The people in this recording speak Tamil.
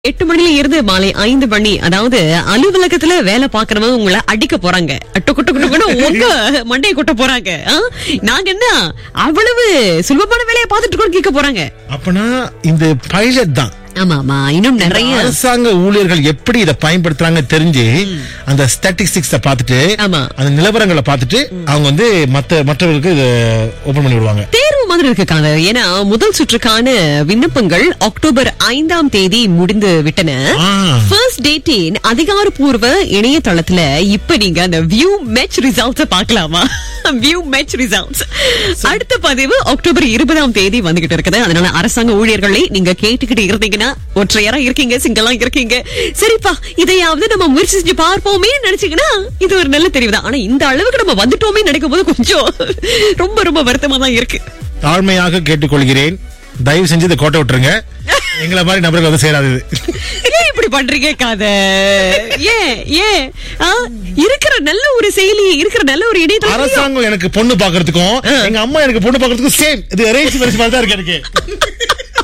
எட்டு மணில இருந்து மாலை ஐந்து மணி அதாவது அலுவலகத்துல வேலை பாக்குறவங்க உங்களை அடிக்க போறாங்க அட்டு குட்டு குட்டு குட்டு உங்க மண்டையை கொட்ட போறாங்க ஆ? நாங்க என்ன அவ்வளவு சுலபமான வேலையை பார்த்துட்டு இருக்கோம் கேட்க போறாங்க அப்பனா இந்த பைலட் தான் ஆமா ஆமா இன்னும் நிறைய அரசாங்க ஊழியர்கள் எப்படி இதை பயன்படுத்துறாங்க தெரிஞ்சு அந்த ஸ்டாட்டிஸ்டிக்ஸ பார்த்துட்டு ஆமா. அந்த நிலவரங்களை பார்த்துட்டு அவங்க வந்து மத்த மற்றவர்களுக்கு இதை ஓபன் பண்ணி விடுவாங்க தேர்வு மாதிரி இருக்கு காதர் ஏன்னா முதல் சுற்றுக்கான விண்ணப்பங்கள் அக்டோபர் ஐந்தாம் தேதி முடிந்து விட்டன ஆ. ஃபர்ஸ்ட் டேட்டின் அதிகாரப்பூர்வ இணையதளத்துல இப்ப நீங்க அந்த வியூ மேட்ச் ரிசல்ட்ஸ் பார்க்கலாமா வியூ மேட்ச் ரிசல்ட்ஸ் அடுத்த பதிவு அக்டோபர் இருபதாம் தேதி வந்துகிட்டு இருக்குது அதனால அரசாங்க ஊழியர்களை நீங்க கேட்டுக்கிட்டு இருந்தீங்கன்னா ஒற்றையரா இருக்கீங்க சிங்களா இருக்கீங்க சரிப்பா இதையாவது நம்ம முயற்சி செஞ்சு பார்ப்போமே நினைச்சீங்கன்னா இது ஒரு நல்ல தெரிவு தான் ஆனா இந்த அளவுக்கு நம்ம வந்துட்டோமே நினைக்கும் போது கொஞ்சம் ரொம்ப ரொம்ப வருத்தமா தான் இருக்கு தாழ்மையாக கேட்டுக்கொள்கிறேன் தயவு செஞ்சு இதை கோட்டை விட்டுருங்க எங்களை மாதிரி நபர்கள் வந்து சேராது இது. ஏன் இப்படி பண்றீங்க கதை ஏன் ஏன் ஆ? இருக்கிற நல்ல ஒரு செயலி இருக்கிற நல்ல ஒரு இணையதளம் அரசாங்கம் எனக்கு பொண்ணு பாக்குறதுக்கும் எங்க அம்மா எனக்கு பொண்ணு பாக்குறதுக்கும் சேம் இது அரேஞ்ச் மேரேஜ் மாதிரி தான் இருக்கு எனக்கு